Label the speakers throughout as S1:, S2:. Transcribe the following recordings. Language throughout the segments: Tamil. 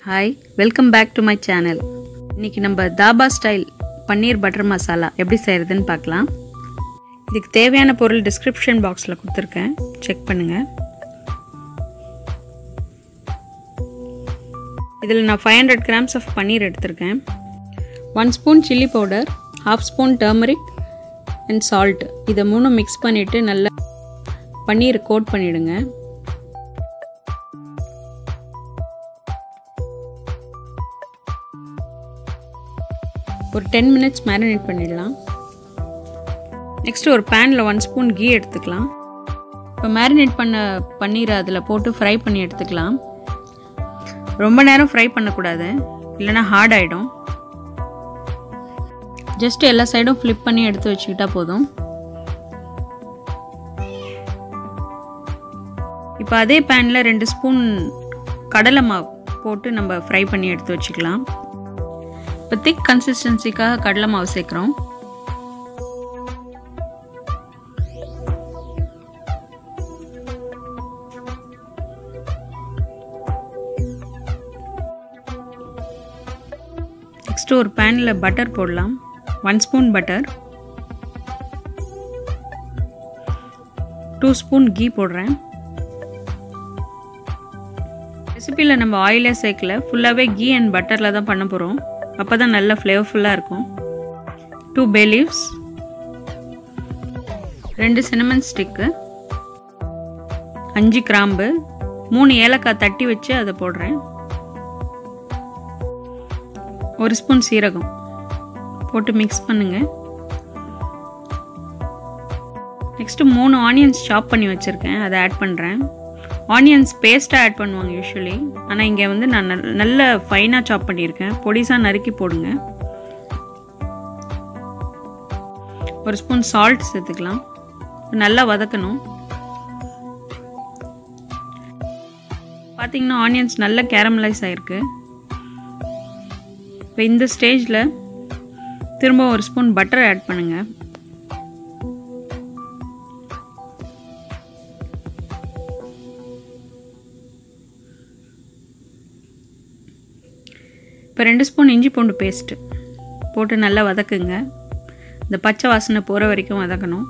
S1: hi welcome back to my channel இன்னைக்கு நம்ம தாபா ஸ்டைல் பன்னீர் பட்டர் மசாலா எப்படி செய்கிறதுன்னு பார்க்கலாம் இதுக்கு தேவையான பொருள் டிஸ்கிரிப்ஷன் பாக்ஸில் கொடுத்துருக்கேன் செக் பண்ணுங்கள் இதில் நான் five hundred grams of paneer எடுத்திருக்கேன் one spoon chilli powder half spoon turmeric and salt இதை மூணும் மிக்ஸ் பண்ணிவிட்டு நல்லா பன்னீரை கோட் பண்ணிவிடுங்க ஒரு டென் மினிட்ஸ் மேரினேட் பண்ணிடலாம் நெக்ஸ்ட் ஒரு பேனில் ஒன் ஸ்பூன் கீ எடுத்துக்கலாம் இப்போ மேரினேட் பண்ண பன்னீரை அதில் போட்டு ஃப்ரை பண்ணி எடுத்துக்கலாம் ரொம்ப நேரம் ஃப்ரை பண்ணக்கூடாது இல்லைனா ஹார்ட் ஆகிடும் ஜஸ்ட் எல்லா சைடும் ஃப்ளிப் பண்ணி எடுத்து வச்சுக்கிட்டா போதும் இப்போ அதே பேனில் ரெண்டு ஸ்பூன் கடலை மாவு போட்டு நம்ம ஃப்ரை பண்ணி எடுத்து வச்சுக்கலாம் இப்போ திக் கன்சிஸ்டன்சிக்காக கடலை மாவு சேர்க்குறோம் நெக்ஸ்ட்டு ஒரு பேனில் பட்டர் போடலாம் one spoon butter two spoon ghee போடுறேன் ரெசிப்பியில் நம்ம ஆயிலே சேர்க்கல ஃபுல்லாகவே கீ அண்ட் பட்டரில் தான் பண்ண போகிறோம் அப்போ தான் நல்லா ஃப்ளேவர்ஃபுல்லாக இருக்கும் டூ பே லீவ்ஸ் ரெண்டு சினமன் ஸ்டிக்கு அஞ்சு கிராம்பு மூணு ஏலக்காய் தட்டி வச்சு அதை போடுறேன் ஒரு ஸ்பூன் சீரகம் போட்டு மிக்ஸ் பண்ணுங்க நெக்ஸ்ட்டு மூணு ஆனியன்ஸ் சாப் பண்ணி வச்சுருக்கேன் அதை ஆட் பண்ணுறேன் ஆனியன்ஸ் பேஸ்ட்டாக ஆட் பண்ணுவாங்க யூஸ்வலி ஆனால் இங்கே வந்து நான் நல்ல ஃபைனாக சாப் பண்ணியிருக்கேன் பொடிசாக நறுக்கி போடுங்க ஒரு ஸ்பூன் சால்ட் சேர்த்துக்கலாம் நல்லா வதக்கணும் பார்த்தீங்கன்னா ஆனியன்ஸ் நல்லா கேரமலைஸ் ஆகிருக்கு இப்போ இந்த ஸ்டேஜில் திரும்ப ஒரு ஸ்பூன் பட்டர் ஆட் பண்ணுங்கள் இப்போ ரெண்டு ஸ்பூன் இஞ்சி பூண்டு பேஸ்ட்டு போட்டு நல்லா வதக்குங்க இந்த பச்சை வாசனை போகிற வரைக்கும் வதக்கணும்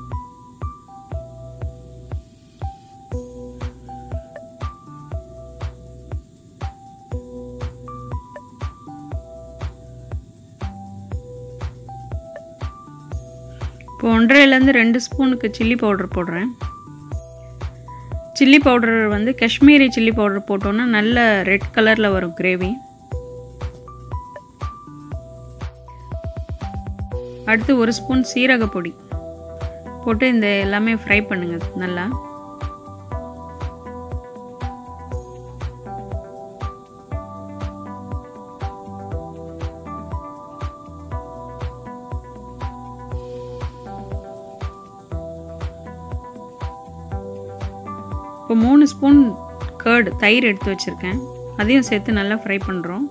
S1: இப்போ ஒன்றரைலேருந்து ரெண்டு ஸ்பூனுக்கு சில்லி பவுடர் போடுறேன் சில்லி பவுடர் வந்து காஷ்மீரி சில்லி பவுடர் போட்டோன்னா நல்ல ரெட் கலரில் வரும் கிரேவி அடுத்து ஒரு ஸ்பூன் சீரக பொடி போட்டு இந்த எல்லாமே ஃப்ரை பண்ணுங்க நல்லா இப்போ மூணு ஸ்பூன் கர்டு தயிர் எடுத்து வச்சுருக்கேன் அதையும் சேர்த்து நல்லா ஃப்ரை பண்ணுறோம்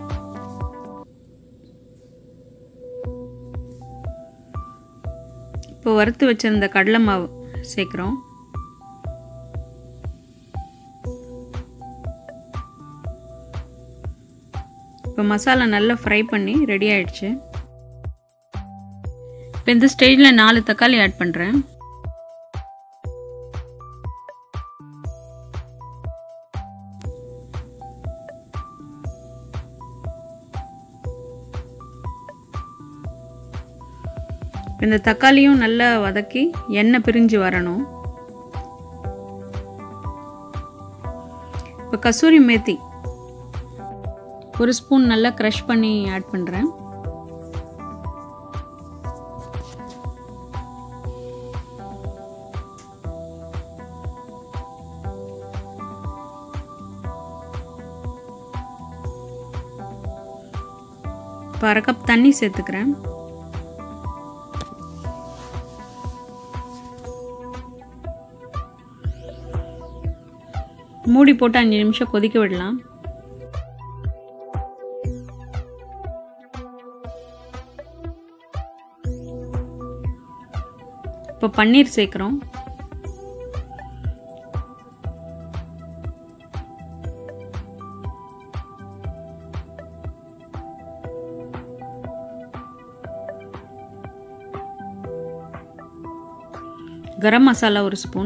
S1: இப்போ வறுத்து வச்சுருந்த கடலை மாவு சேர்க்குறோம் இப்போ மசாலா நல்லா ஃப்ரை பண்ணி ரெடி ஆயிடுச்சு இப்போ இந்த ஸ்டேஜில் நாலு தக்காளி ஆட் பண்ணுறேன் இந்த தக்காளியும் நல்லா வதக்கி எண்ணெய் பிரிஞ்சு வரணும் இப்போ கசூரி மேத்தி ஒரு ஸ்பூன் நல்லா க்ரஷ் பண்ணி ஆட் பண்ணுறேன் இப்போ அரை கப் தண்ணி சேர்த்துக்கிறேன் மூடி போட்டு அஞ்சு நிமிஷம் கொதிக்க விடலாம் இப்போ பன்னீர் சேர்க்குறோம் கரம் மசாலா ஒரு ஸ்பூன்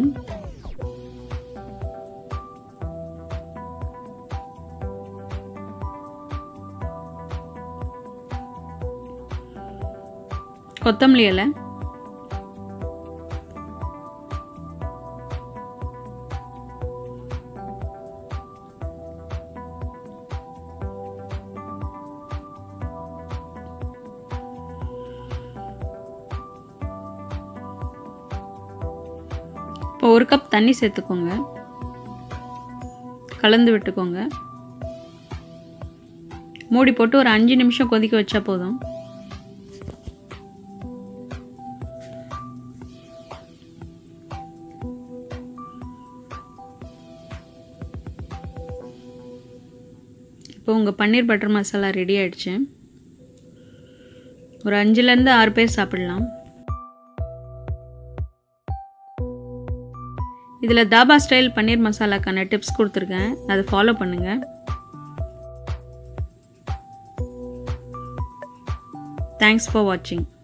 S1: கொத்தமல்லி இலை இப்போ ஒரு கப் தண்ணி சேர்த்துக்கோங்க கலந்து விட்டுக்கோங்க மூடி போட்டு ஒரு அஞ்சு நிமிஷம் கொதிக்க வச்சா போதும் இப்போ உங்கள் பன்னீர் பட்டர் மசாலா ரெடி ஆயிடுச்சு ஒரு அஞ்சுலேருந்து ஆறு பேர் சாப்பிடலாம் இதில் தாபா ஸ்டைல் பன்னீர் மசாலாக்கான டிப்ஸ் கொடுத்துருக்கேன் அதை ஃபாலோ பண்ணுங்கள் தேங்க்ஸ் ஃபார் வாட்சிங்